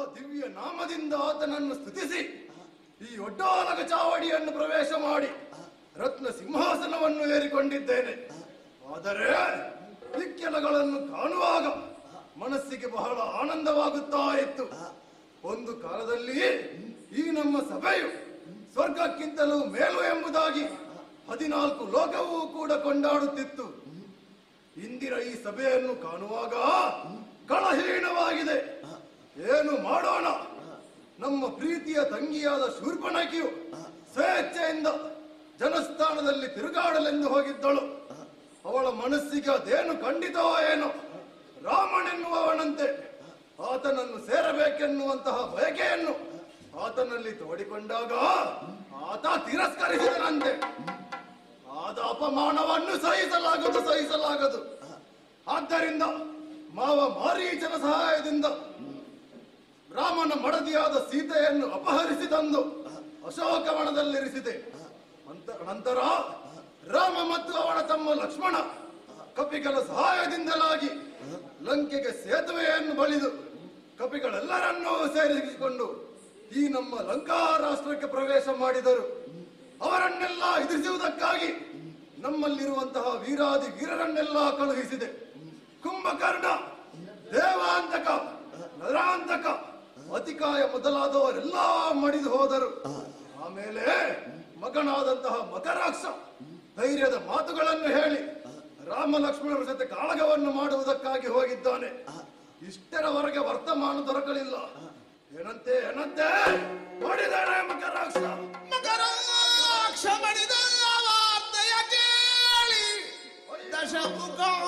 ದಿವ್ಯ ನಾಮದಿಂದ ಆತನನ್ನು ಸ್ತುತಿಸಿ ಈ ಒಡ್ಡಾಲಗ ಚಾವಡಿಯನ್ನು ಪ್ರವೇಶ ಮಾಡಿ ರತ್ನ ಸಿಂಹಾಸನವನ್ನು ಏರಿಕೊಂಡಿದ್ದೇನೆ ಆದರೆ ಇಕ್ಕೆಲಗಳನ್ನು ಕಾಣುವಾಗ ಮನಸ್ಸಿಗೆ ಬಹಳ ಆನಂದವಾಗುತ್ತಾ ಇತ್ತು ಒಂದು ಕಾಲದಲ್ಲಿ ಈ ನಮ್ಮ ಸಭೆಯು ಸ್ವರ್ಗಕ್ಕಿಂತಲೂ ಮೇಲು ಎಂಬುದಾಗಿ ಹದಿನಾಲ್ಕು ಲೋಕವೂ ಕೂಡ ಕೊಂಡಾಡುತ್ತಿತ್ತು ಇಂದಿನ ಈ ಸಭೆಯನ್ನು ಕಾಣುವಾಗ ಕಳಹೀನವಾಗಿದೆ ಏನು ಮಾಡೋಣ ನಮ್ಮ ಪ್ರೀತಿಯ ತಂಗಿಯಾದ ಶೂರ್ಪಣಕಿಯು ಸ್ವೇಚ್ಛೆಯಿಂದ ಜನಸ್ಥಾನದಲ್ಲಿ ತಿರುಗಾಡಲೆಂದು ಹೋಗಿದ್ದಳು ಅವಳ ಮನಸ್ಸಿಗೆ ಅದೇನು ಖಂಡಿತವೋ ಏನೋ ರಾಮನೆನ್ನುವವನಂತೆ ಆತನನ್ನು ಸೇರಬೇಕೆನ್ನುವಂತಹ ಬಯಕೆಯನ್ನು ಆತನಲ್ಲಿ ತೋಡಿಕೊಂಡಾಗ ಆತ ತಿರಸ್ಕರಿಸಿದನಂತೆ ಆದ ಅಪಮಾನವನ್ನು ಸಹಿಸಲಾಗದು ಸಹಿಸಲಾಗದು ಆದ್ದರಿಂದ ಮಾವ ಮಾರೀಚನ ಸಹಾಯದಿಂದ ರಾಮನ ಮಡದಿಯಾದ ಸೀತೆಯನ್ನು ಅಪಹರಿಸಿ ತಂದು ಅಶೋಕವನದಲ್ಲಿರಿಸಿದೆ ಅಂತ- ನಂತರ ರಾಮ ಮತ್ತು ಅವನ ತಮ್ಮ ಲಕ್ಷ್ಮಣ ಕಪಿಗಳ ಸಹಾಯದಿಂದಲಾಗಿ ಲಂಕೆಗೆ ಸೇತುವೆಯನ್ನು ಬಳಿದು ಕಪಿಗಳೆಲ್ಲರನ್ನೂ ಸೇರಿಸಿಕೊಂಡು ಈ ನಮ್ಮ ಲಂಕಾ ರಾಷ್ಟ್ರಕ್ಕೆ ಪ್ರವೇಶ ಮಾಡಿದರು ಅವರನ್ನೆಲ್ಲ ಎದುರಿಸುವುದಕ್ಕಾಗಿ ನಮ್ಮಲ್ಲಿರುವಂತಹ ವೀರಾದಿ ವೀರರನ್ನೆಲ್ಲ ಕಳುಹಿಸಿದೆ ಕುಂಭಕರ್ಣ ದೇವಾಂತಕ ನರಾಂತಕ ಅತಿಕಾಯ ಮೊದಲಾದವರೆಲ್ಲ ಮಡಿದು ಹೋದರು ಆಮೇಲೆ ಮಗನಾದಂತಹ ಮಕರಾಕ್ಷ ಧೈರ್ಯದ ಮಾತುಗಳನ್ನು ಹೇಳಿ ರಾಮ ಲಕ್ಷ್ಮಣರ ಜೊತೆ ಕಾಳಗವನ್ನು ಮಾಡುವುದಕ್ಕಾಗಿ ಹೋಗಿದ್ದಾನೆ ಇಷ್ಟರವರೆಗೆ ವರ್ತಮಾನ ದೊರಕಲಿಲ್ಲ ಏನಂತೆ ಏನಂತೆ ನೋಡಿದಾನೆ ಮಕರಾಕ್ಷ ಮಕರಾಕ್ಷ ಮಣಿದ ವಾರ್ತೆಯ ಕೇಳಿ ದಶಮುಖ